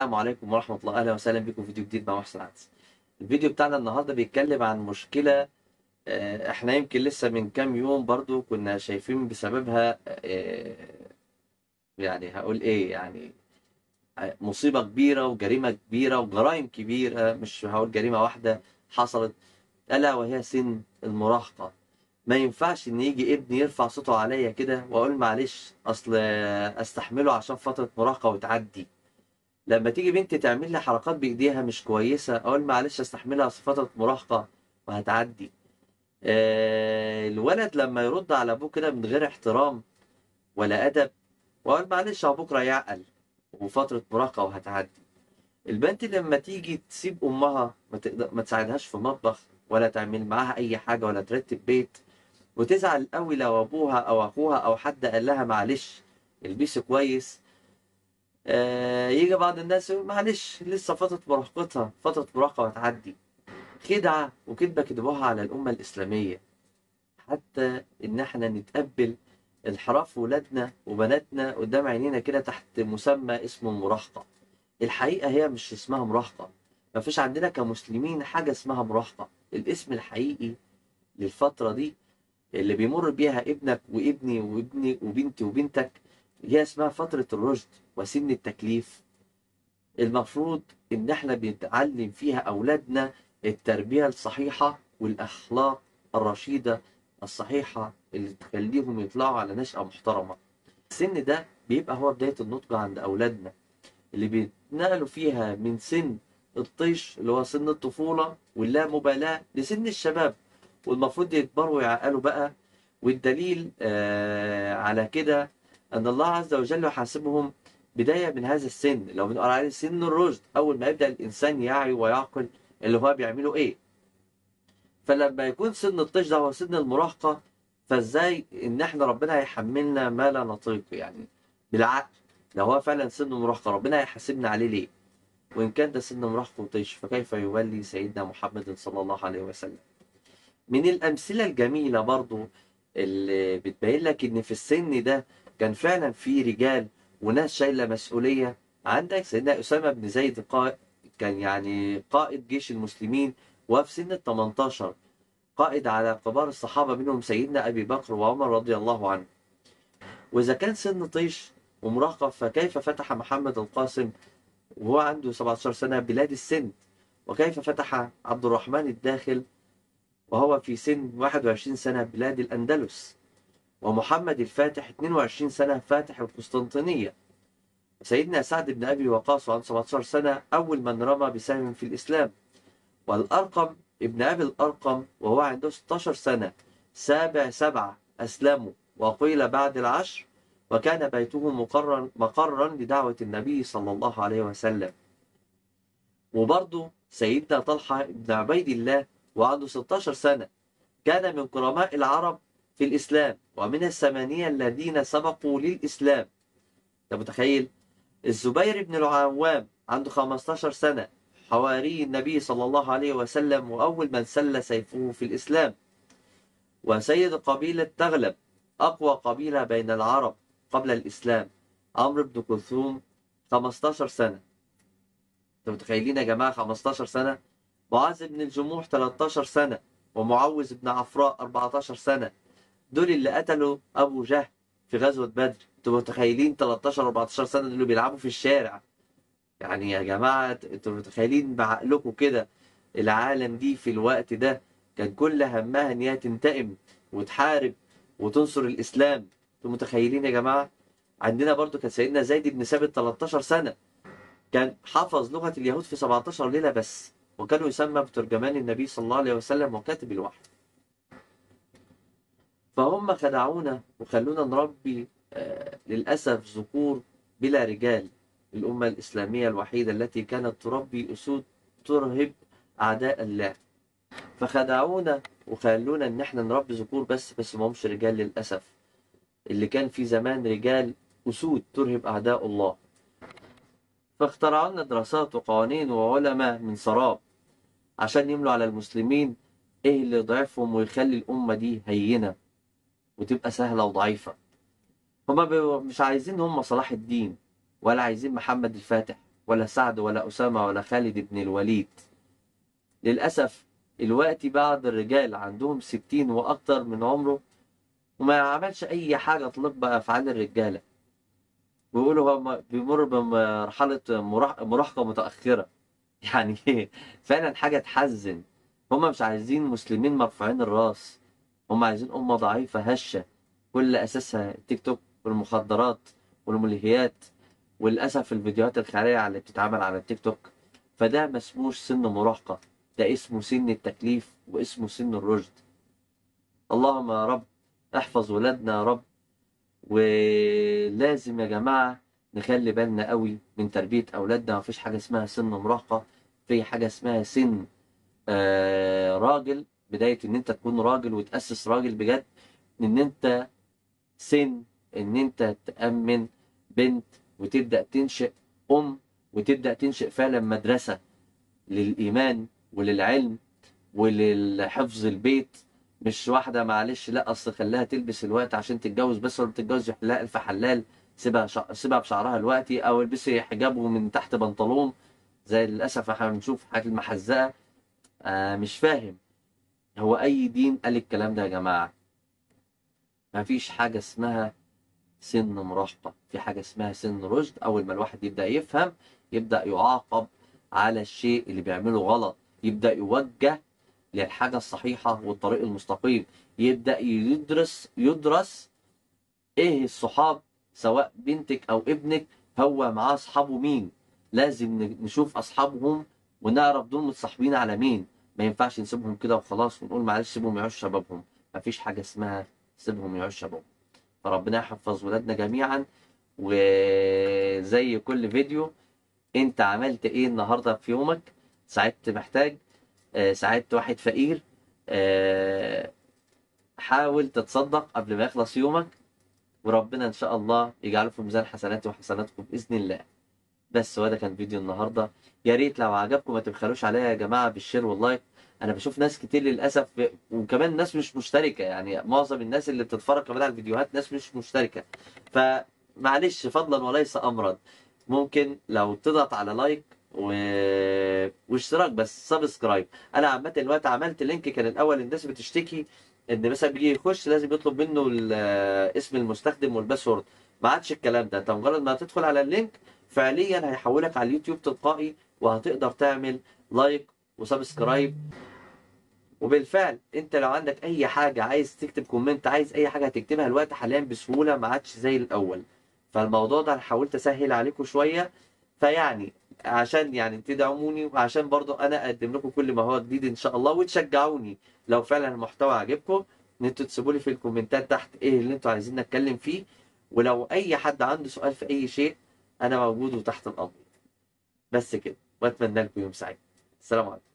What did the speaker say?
السلام عليكم ورحمة الله أهلا وسهلا بكم في فيديو جديد مع محسن عدس الفيديو بتاعنا النهاردة بيتكلم عن مشكلة آه، احنا يمكن لسه من كام يوم برضو كنا شايفين بسببها آه، يعني هقول ايه يعني آه، مصيبة كبيرة وجريمة كبيرة وجرائم كبيرة مش هقول جريمة واحدة حصلت ألا وهي سن المراهقة ما ينفعش ان يجي ابني يرفع صوته عليا كده واقول معلش اصل استحمله عشان فترة مراهقة وتعدي لما تيجي بنت تعمل لي حركات بايديها مش كويسه اقول معلش استحملها في فتره مراهقه وهتعدي آه الولد لما يرد على ابوه كده من غير احترام ولا ادب واقول معلش هو بكره يعقل وفتره مراهقه وهتعدي البنت لما تيجي تسيب امها ما, تقدر ما تساعدهاش في مطبخ ولا تعمل معاها اي حاجه ولا ترتب بيت وتزعل قوي لو ابوها او اخوها او حد قال لها معلش البسي كويس آه، يجي بعض الناس يقول معلش لسه فترة مراهقتها فترة مراهقة وهتعدي خدعة وكذبة كذبوها على الأمة الإسلامية حتى إن إحنا نتقبل انحراف ولادنا وبناتنا قدام عينينا كده تحت مسمى اسمه المراهقة الحقيقة هي مش اسمها مراهقة مفيش عندنا كمسلمين حاجة اسمها مراهقة الاسم الحقيقي للفترة دي اللي بيمر بيها ابنك وابني وابني وبنتي وبنتك هي اسمها فترة الرشد وسن التكليف المفروض ان احنا بنتعلم فيها اولادنا التربية الصحيحة والاخلاق الرشيدة الصحيحة اللي تخليهم يطلعوا على نشأة محترمة السن ده بيبقى هو بداية النضج عند اولادنا اللي بيتنقلوا فيها من سن الطيش اللي هو سن الطفولة واللامبالاة لسن الشباب والمفروض يكبروا ويعقلوا بقى والدليل آه على كده أن الله عز وجل يحاسبهم بداية من هذا السن لو بنقول عليه سن الرشد أول ما يبدأ الإنسان يعي ويعقل اللي هو بيعمله إيه فلما يكون سن الطيش ده هو سن المراهقة فإزاي إن إحنا ربنا هيحملنا ما لا نطيق يعني بالعقل لو هو فعلا سن مراهقة ربنا هيحاسبنا عليه ليه وإن كان ده سن مراهقة وطيش فكيف يولي سيدنا محمد صلى الله عليه وسلم من الأمثلة الجميلة برضو اللي بتبين لك إن في السن ده كان فعلا في رجال وناس شايله مسؤوليه عندك سيدنا اسامه بن زيد قائد كان يعني قائد جيش المسلمين وفي سن ال 18 قائد على كبار الصحابه منهم سيدنا ابي بكر وعمر رضي الله عنه واذا كان سن طيش ومراهقه فكيف فتح محمد القاسم وهو عنده 17 سنه بلاد السند وكيف فتح عبد الرحمن الداخل وهو في سن 21 سنه بلاد الاندلس ومحمد الفاتح 22 سنة فاتح القسطنطينية سيدنا سعد بن أبي وقاص عن 17 سنة أول من رمى بسهم في الإسلام والأرقم ابن أبي الأرقم وهو عنده 16 سنة سابع سبعة أسلموا وقيل بعد العشر وكان بيته مقرا مقرا لدعوة النبي صلى الله عليه وسلم وبرضه سيدنا طلحة بن عبيد الله وعنده 16 سنة كان من كرماء العرب في الإسلام ومن الثمانية الذين سبقوا للإسلام أنت متخيل الزبير بن العوام عنده 15 سنة حواري النبي صلى الله عليه وسلم وأول من سل سيفه في الإسلام وسيد قبيلة تغلب أقوى قبيلة بين العرب قبل الإسلام عمرو بن كلثوم 15 سنة أنتوا متخيلين يا جماعة 15 سنة معاذ بن الجموح 13 سنة ومعوذ بن عفراء 14 سنة دول اللي قتلوا ابو جهل في غزوه بدر انتوا متخيلين 13 14 سنه دول بيلعبوا في الشارع يعني يا جماعه انتوا متخيلين بعقلكم كده العالم دي في الوقت ده كان كل همها ان هي تنتقم وتحارب وتنصر الاسلام انتوا متخيلين يا جماعه عندنا برضو كان سيدنا زيد بن ثابت 13 سنه كان حفظ لغه اليهود في 17 ليله بس وكانوا يسمى بترجمان النبي صلى الله عليه وسلم وكاتب الوحي فهم خدعونا وخلونا نربي آه، للأسف ذكور بلا رجال الأمة الإسلامية الوحيدة التي كانت تربي أسود ترهب أعداء الله فخدعونا وخلونا إن إحنا نربي ذكور بس بس ما همش رجال للأسف اللي كان في زمان رجال أسود ترهب أعداء الله فاخترعوا لنا دراسات وقوانين وعلماء من سراب عشان يملوا على المسلمين إيه اللي يضعفهم ويخلي الأمة دي هينة وتبقى سهلة وضعيفة هما بيبقوا مش عايزين هم صلاح الدين ولا عايزين محمد الفاتح ولا سعد ولا أسامة ولا خالد بن الوليد للأسف الوقت بعض الرجال عندهم ستين وأكتر من عمره وما عملش أي حاجة تليق بأفعال الرجالة بيقولوا هو بيمر بمرحلة مراح- مراهقة متأخرة يعني فعلا حاجة تحزن هما مش عايزين مسلمين مرفوعين الراس هما عايزين أمة ضعيفة هشة كل أساسها التيك توك والمخدرات والملهيات وللأسف الفيديوهات الخيالية اللي بتتعمل على التيك توك فده ما اسموش سن مراهقة ده اسمه سن التكليف واسمه سن الرشد اللهم يا رب احفظ ولادنا يا رب ولازم يا جماعة نخلي بالنا قوي من تربية أولادنا مفيش حاجة اسمها سن مراهقة في حاجة اسمها سن آه راجل بداية إن أنت تكون راجل وتأسس راجل بجد إن أنت سن إن أنت تأمن بنت وتبدأ تنشئ أم وتبدأ تنشئ فعلا مدرسة للإيمان وللعلم وللحفظ البيت مش واحدة معلش لا أصل خليها تلبس الوقت عشان تتجوز بس ولا تتجوز يحلها ألف حلال سيبها شع... سيبها بشعرها الوقتي أو البسي حجابه من تحت بنطلون زي للأسف احنا بنشوف حاجات المحزقة آه مش فاهم هو أي دين قال الكلام ده يا جماعة مفيش حاجة اسمها سن مراهقة في حاجة اسمها سن رشد أول ما الواحد يبدأ يفهم يبدأ يعاقب على الشيء اللي بيعمله غلط يبدأ يوجه للحاجة الصحيحة والطريق المستقيم يبدأ يدرس يدرس ايه الصحاب سواء بنتك او ابنك هو معاه اصحابه مين لازم ن- نشوف اصحابهم ونعرف دول متصاحبين على مين ما ينفعش نسيبهم كده وخلاص ونقول معلش سيبهم يعيشوا شبابهم مفيش حاجة اسمها سيبهم يعيشوا شبابهم فربنا يحفظ ولادنا جميعا وزي كل فيديو انت عملت ايه النهارده في يومك ساعدت محتاج آه، ساعدت واحد فقير آه، حاول تتصدق قبل ما يخلص يومك وربنا ان شاء الله يجعله في ميزان حسناتي وحسناتكم باذن الله بس هو ده كان فيديو النهارده يا ريت لو عجبكم ما تبخلوش عليا يا جماعه بالشير واللايك انا بشوف ناس كتير للاسف وكمان ناس مش مشتركه يعني معظم الناس اللي بتتفرج كمان على الفيديوهات ناس مش مشتركه فمعلش فضلا وليس امرا ممكن لو تضغط على لايك و... واشتراك بس سبسكرايب انا عامه الوقت عملت لينك كان الاول الناس بتشتكي ان مثلا بيجي يخش لازم يطلب منه ال- اسم المستخدم والباسورد ما عادش الكلام ده انت مجرد ما تدخل على اللينك فعليا هيحولك على اليوتيوب تلقائي وهتقدر تعمل لايك وسبسكرايب وبالفعل انت لو عندك اي حاجه عايز تكتب كومنت عايز اي حاجه هتكتبها الوقت حاليا بسهوله ما عادش زي الاول فالموضوع ده أنا حاولت اسهل عليكم شويه فيعني عشان يعني تدعموني وعشان برضو انا اقدم لكم كل ما هو جديد ان شاء الله وتشجعوني لو فعلا المحتوى عجبكم ان انتوا تسيبوا لي في الكومنتات تحت ايه اللي انتوا عايزين نتكلم فيه ولو اي حد عنده سؤال في اي شيء انا موجود وتحت الامر بس كده واتمنى لكم يوم سعيد السلام عليكم